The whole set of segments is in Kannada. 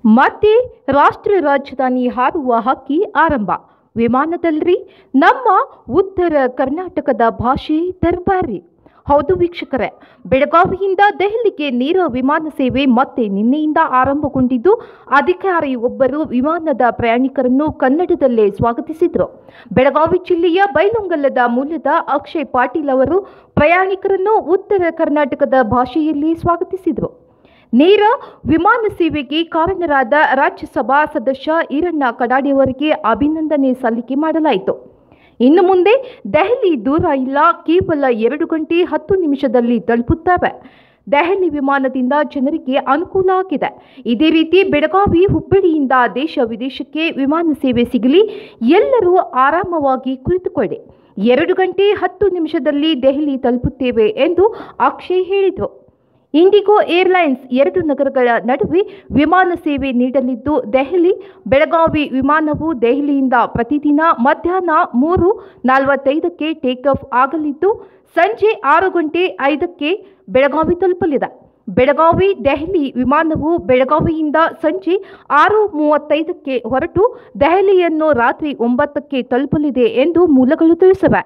ಮತ್ತೆ ರಾಷ್ಟ್ರ ರಾಜಧಾನಿ ಹಾರುವ ಹಕ್ಕಿ ಆರಂಭ ವಿಮಾನದಲ್ಲಿ ನಮ್ಮ ಉತ್ತರ ಕರ್ನಾಟಕದ ಭಾಷೆ ದರ್ಬಾರಿ ಹೌದು ವೀಕ್ಷಕರೇ ಬೆಳಗಾವಿಯಿಂದ ದೆಹಲಿಗೆ ನೇರ ವಿಮಾನ ಸೇವೆ ಮತ್ತೆ ನಿನ್ನೆಯಿಂದ ಆರಂಭಗೊಂಡಿದ್ದು ಅಧಿಕಾರಿಯೊಬ್ಬರು ವಿಮಾನದ ಪ್ರಯಾಣಿಕರನ್ನು ಕನ್ನಡದಲ್ಲೇ ಸ್ವಾಗತಿಸಿದರು ಬೆಳಗಾವಿ ಜಿಲ್ಲೆಯ ಬೈಲೊಂಗಲ್ಲದ ಮೂಲದ ಅಕ್ಷಯ್ ಪಾಟೀಲ್ ಅವರು ಪ್ರಯಾಣಿಕರನ್ನು ಉತ್ತರ ಕರ್ನಾಟಕದ ಭಾಷೆಯಲ್ಲಿ ಸ್ವಾಗತಿಸಿದರು ನೇರ ವಿಮಾನ ಸೇವೆಗೆ ಕಾರಣರಾದ ರಾಜ್ಯಸಭಾ ಸದಸ್ಯ ಈರಣ್ಣ ಕಡಾಡಿಯವರಿಗೆ ಅಭಿನಂದನೆ ಸಲ್ಲಿಕೆ ಮಾಡಲಾಯಿತು ಇನ್ನು ಮುಂದೆ ದೆಹಲಿ ದೂರ ಇಲ್ಲ ಕೇವಲ ಎರಡು ಗಂಟೆ ಹತ್ತು ನಿಮಿಷದಲ್ಲಿ ತಲುಪುತ್ತವೆ ದೆಹಲಿ ವಿಮಾನದಿಂದ ಜನರಿಗೆ ಅನುಕೂಲ ಆಗಿದೆ ಇದೇ ರೀತಿ ಬೆಳಗಾವಿ ಹುಬ್ಬಳ್ಳಿಯಿಂದ ದೇಶ ವಿದೇಶಕ್ಕೆ ವಿಮಾನ ಸೇವೆ ಸಿಗಲಿ ಎಲ್ಲರೂ ಆರಾಮವಾಗಿ ಕುಳಿತುಕೊಳ್ಳಿ ಎರಡು ಗಂಟೆ ಹತ್ತು ನಿಮಿಷದಲ್ಲಿ ದೆಹಲಿ ತಲುಪುತ್ತೇವೆ ಎಂದು ಅಕ್ಷಯ್ ಹೇಳಿದರು ಇಂಡಿಗೋ ಏರ್ಲೈನ್ಸ್ ಎರಡು ನಗರಗಳ ನಡುವೆ ವಿಮಾನ ಸೇವೆ ನೀಡಲಿದ್ದು ದೆಹಲಿ ಬೆಳಗಾವಿ ವಿಮಾನವು ದೆಹಲಿಯಿಂದ ಪ್ರತಿದಿನ ಮಧ್ಯಾಹ್ನ ಮೂರು ನಲವತ್ತೈದಕ್ಕೆ ಟೇಕ್ ಆಫ್ ಆಗಲಿದ್ದು ಸಂಜೆ ಆರು ಗಂಟೆ ಐದಕ್ಕೆ ಬೆಳಗಾವಿ ತಲುಪಲಿದೆ ಬೆಳಗಾವಿ ದೆಹಲಿ ವಿಮಾನವು ಬೆಳಗಾವಿಯಿಂದ ಸಂಜೆ ಆರು ಮೂವತ್ತೈದಕ್ಕೆ ಹೊರಟು ದೆಹಲಿಯನ್ನು ರಾತ್ರಿ ಒಂಬತ್ತಕ್ಕೆ ತಲುಪಲಿದೆ ಎಂದು ಮೂಲಗಳು ತಿಳಿಸಿವೆ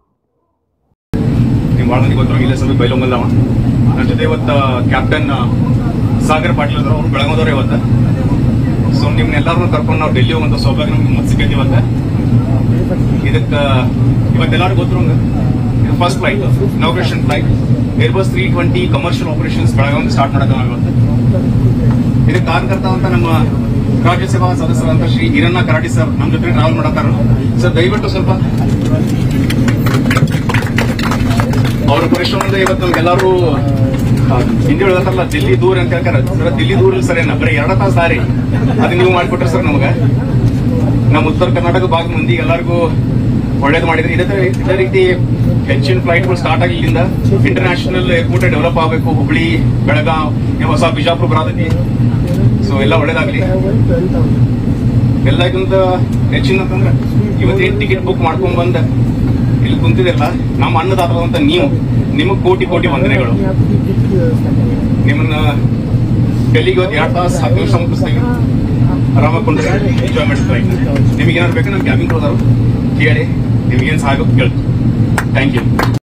ನಿಮ್ ಭಾಳ ಮಂದಿ ಗೊತ್ತಿರೋ ಇಲ್ಲೇ ಸಮೀಪ ಬೈಲೊಂಗಲ್ಲವ ನನ್ನ ಜೊತೆ ಇವತ್ತ ಕ್ಯಾಪ್ಟನ್ ಸಾಗರ್ ಪಾಟೀಲ್ ಅದ್ರ ಅವ್ರು ಬೆಳಗಾದವ್ರು ಇವತ್ತ ಸೊ ನಿಮ್ನೆಲ್ಲರನ್ನು ಕರ್ಕೊಂಡು ನಾವು ಡೆಲ್ಲಿ ಹೋಗುವಂತ ಸೌಭಾಗ್ಯ ನಮ್ಗೆ ಮತ್ತೆ ಸಿಕ್ಕೈತಿ ಇವತ್ತ ಇದಕ್ಕ ಇವತ್ತೆಲ್ಲರೂ ಗೊತ್ತಿರೋಂಗ ಇದು first flight inauguration flight Airbus three twenty commercial operations Belagavi start ಮಾಡಕ ನಾವು ಇವತ್ತು ಇದಕ್ಕೆ ಕಾರ್ಯಕರ್ತ ಅಂತ ನಮ್ಮ ರಾಜ್ಯಸಭಾ ಸದಸ್ಯರಂತ ಶ್ರೀ ಈರಣ್ಣ ಕರಾಟಿ ಸರ್ ನಮ್ಮ ಜೊತೆ ಟ್ರಾವೆಲ್ ಮಾಡತ್ತಾರ ಸರ್ ದಯವಿಟ್ಟು ಸ್ವಲ್ಪ ಅವ್ರ ಪರಿಶ್ರಮದಿಂದ ಇವತ್ತು ನಮ್ಗೆಲ್ಲರೂ ಆ, ಹಿಂದಿ ಹೇಳ್ತಾರಲ್ಲ ದಿಲ್ಲಿ ದೂರ ಅಂತ ಹೇಳ್ತಾರೆ ಸರ್ ದಿಲ್ಲಿ ದೂರ ಇಲ್ಲ ಸರ್ ಏನ ಬರೀ ಎರಡು ತಾಸು ದಾರಿ ಅದು ನೀವು ಮಾಡಿಕೊಟ್ರಿ ಸರ್ ನಮಗ ನಮ್ಮ ಉತ್ತರ ಕರ್ನಾಟಕ ಭಾಗ ಮಂದಿ ಎಲ್ಲರಿಗೂ ಒಳ್ಳೇದು ಮಾಡಿದ್ರಿ ಇದೇ ತರ- ಇದೇ ರೀತಿ ಹೆಚ್ಚಿನ ಫ್ಲೈಟ್ಗಳು ಸ್ಟಾರ್ಟ್ ಆಗಿ ಇಲ್ಲಿಂದ ಇಂಟರ್ನ್ಯಾಷನಲ್ ಏರ್ಪೋರ್ಟ್ ಡೆವಲಪ್ ಆಗಬೇಕು ಹುಬ್ಳಿ ಬೆಳಗಾವ್ ಈ ಹೊಸ ಬಿಜಾಪುರ ಬರಾತೈತಿ ಸೊ ಎಲ್ಲ ಒಳ್ಳೇದಾಗ್ಲಿ ಎಲ್ಲಕ್ಕಿಂತ ಹೆಚ್ಚಿನ ಅಂತಂದ್ರೆ ಇವತ್ತೇನ್ ಟಿಕೆಟ್ ಬುಕ್ ಮಾಡ್ಕೊಂಡ್ ಬಂದ ಇಲ್ಲಿ ಕುಂತಿದಿಲ್ಲ ನಮ್ಮ ಅನ್ನದಾತರಂತ ನೀವು ನಿಮಗ್ ಕೋಟಿ ಕೋಟಿ ವಂದನೆಗಳು ನಿಮ್ಮನ್ನ ಡೆಲ್ಲಿಗೆ ಇವತ್ತು ಎರಡು ತಾಸು ಹತ್ತು ನಿಮಿಷ ಮುಗಿಸ್ತೀವಿ ಆರಾಮಾಗಿ ಕೊಂಡು ಎಂಜಾಯ್ಮೆಂಟ್ ಫ್ಲೈಟ್ ನಿಮಗೆ ಏನಾದ್ರು ಬೇಕು ನಮ್ಮ ಕ್ಯಾಬಿನ್ ಹೋದವರು ಕೇಳಿ ನಿಮ್ಗೇನು ಸಹಾಯ ಕೇಳಿ ಥ್ಯಾಂಕ್ ಯು